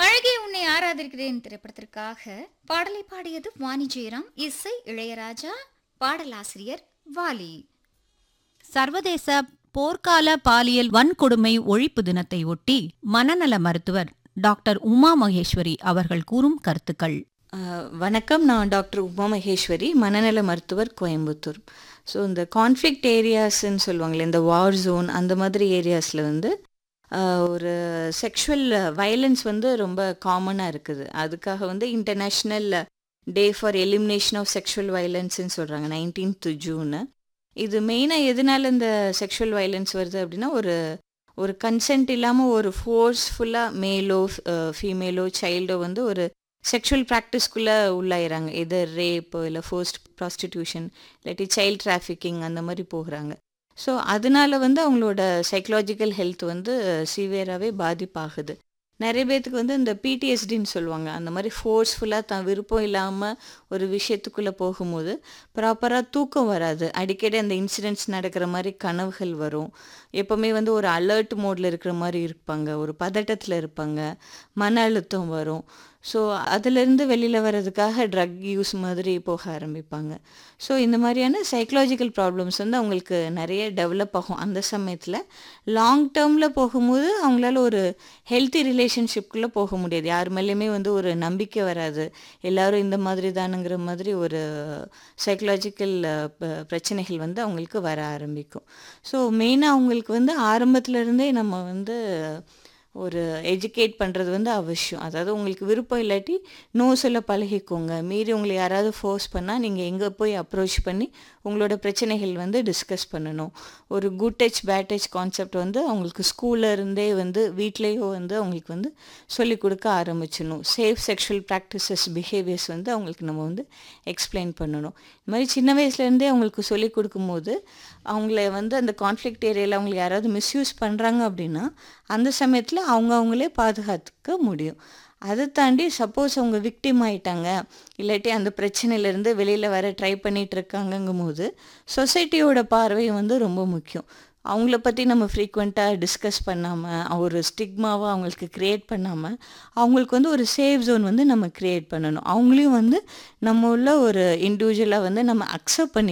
அழகே உன்னை ஆராதிக்கிறேன் திரைப்படத்திற்காக பாடலை பாடியது வாணி ஜெயராம் இசை இளையராஜா பாடலாசிரியர் வாலி சர்வதேச போர்க்கால பாலியல் வன்கொடுமை ஒழிப்பு தினத்தை ஒட்டி மனநல மருத்துவர் டாக்டர் உமா மகேஸ்வரி அவர்கள் கூறும் கருத்துக்கள் அஹ், வணக்கம் நான் டாக்டர் உமா மகேஸ்வரி மனநல மருத்துவர் கோயம்புத்தூர் ஸோ இந்த கான்ஃப்ளிக்ட் ஏரியாஸ்ன்னு சொல்லுவாங்களே இந்த வார் ஜோன் அந்த மாதிரி ஏரியாஸில் வந்து அஹ், ஒரு செக்ஷுவல் வயலன்ஸ் வந்து ரொம்ப காமனாக இருக்குது அதுக்காக வந்து international day for elimination of sexual வயலன்ஸ்ன்னு சொல்கிறாங்க நைன்டீன்த் ஜூனு இது மெயினாக எதனால இந்த செக்ஷுவல் வயலன்ஸ் வருது அப்படின்னா ஒரு ஒரு கன்சென்ட் இல்லாமல் ஒரு ஃபோர்ஸ்ஃபுல்லாக மேலோ ஃபீமேலோ சைல்டோ வந்து ஒரு செக்ஷுவல் ப்ராக்டிஸ்க்குள்ளே உள்ளாயிறாங்க எதர் ரேப் இல்லை ஃபோர்ஸ்ட் ப்ராஸ்டிடியூஷன் இல்லாட்டி சைல்ட் டிராஃபிக்கிங் அந்த மாதிரி போகிறாங்க ஸோ அதனால வந்து அவங்களோட சைக்கலாஜிக்கல் ஹெல்த் வந்து சிவியராகவே பாதிப்பாகுது நிறைய பேர்த்துக்கு வந்து இந்த பிடிஎஸ்டின்னு சொல்லுவாங்க அந்த மாதிரி ஃபோர்ஸ்ஃபுல்லாக தான் விருப்பம் இல்லாமல் ஒரு விஷயத்துக்குள்ளே போகும்போது ப்ராப்பராக தூக்கம் வராது அடிக்கடி அந்த இன்சிடென்ட்ஸ் நடக்கிற மாதிரி கனவுகள் வரும் எப்போவுமே வந்து ஒரு அலர்ட் மோடில் இருக்கிற மாதிரி இருப்பாங்க ஒரு பதட்டத்தில் இருப்பாங்க மன அழுத்தம் வரும் ஸோ அதிலிருந்து வெளியில் வர்றதுக்காக ட்ரக் யூஸ் மாதிரி போக ஆரம்பிப்பாங்க ஸோ இந்த மாதிரியான சைக்கலாஜிக்கல் ப்ராப்ளம்ஸ் வந்து அவங்களுக்கு நிறைய டெவலப் ஆகும் அந்த சமயத்தில் லாங் டேர்மில் போகும்போது அவங்களால ஒரு ஹெல்த்தி ரிலேஷன்ஷிப்குள்ளே போக முடியாது யார் மேலேயுமே வந்து ஒரு நம்பிக்கை வராது எல்லாரும் இந்த மாதிரி தானுங்கிற மாதிரி ஒரு சைக்கலாஜிக்கல் பிரச்சனைகள் வந்து அவங்களுக்கு வர ஆரம்பிக்கும் ஸோ மெயினாக அவங்களுக்கு வந்து ஆரம்பத்துல இருந்தே நம்ம வந்து ஒரு எஜுகேட் பண்ணுறது வந்து அவசியம் அதாவது உங்களுக்கு விருப்பம் இல்லாட்டி நோ சொல்ல பழகிக்கோங்க மீறி உங்களை யாராவது ஃபோர்ஸ் பண்ணால் நீங்கள் எங்கே போய் அப்ரோச் பண்ணி உங்களோட பிரச்சனைகள் வந்து டிஸ்கஸ் பண்ணணும் ஒரு good touch bad touch concept வந்து அவங்களுக்கு ஸ்கூல்ல இருந்தே வந்து வீட்லேயோ வந்து அவங்களுக்கு வந்து சொல்லிக் கொடுக்க ஆரம்பிச்சிடணும் சேஃப் செக்ஷுவல் ப்ராக்டிசஸ் பிஹேவியர்ஸ் வந்து அவங்களுக்கு நம்ம வந்து எக்ஸ்பிளைன் பண்ணணும் இந்த மாதிரி சின்ன வயசுலேருந்தே அவங்களுக்கு சொல்லிக் கொடுக்கும்போது அவங்கள வந்து அந்த கான்ஃப்ளிக்ட் ஏரியாவில் அவங்களை யாராவது மிஸ்யூஸ் பண்ணுறாங்க அப்படின்னா அந்த சமயத்தில் அவங்க அவங்களே பாதுகாத்துக்க முடியும் அதை தாண்டி சப்போஸ் அவங்க விக்டிம் ஆயிட்டாங்க இல்லாட்டி அந்த பிரச்சனையிலேருந்து வெளியில் வர ட்ரை பண்ணிட்டு இருக்காங்கங்கும் போது சொசைட்டியோட பார்வை வந்து ரொம்ப முக்கியம் அவங்கள பற்றி நம்ம ஃப்ரீக்வெண்ட்டாக டிஸ்கஸ் பண்ணாமல் ஒரு ஸ்டிக்மாவை அவங்களுக்கு க்ரியேட் பண்ணாமல் அவங்களுக்கு வந்து ஒரு சேஃப் ஜோன் வந்து நம்ம க்ரியேட் பண்ணணும் அவங்களையும் வந்து நம்ம உள்ள ஒரு இண்டிவிஜுவலாக வந்து நம்ம அக்செப்ட் பண்ணி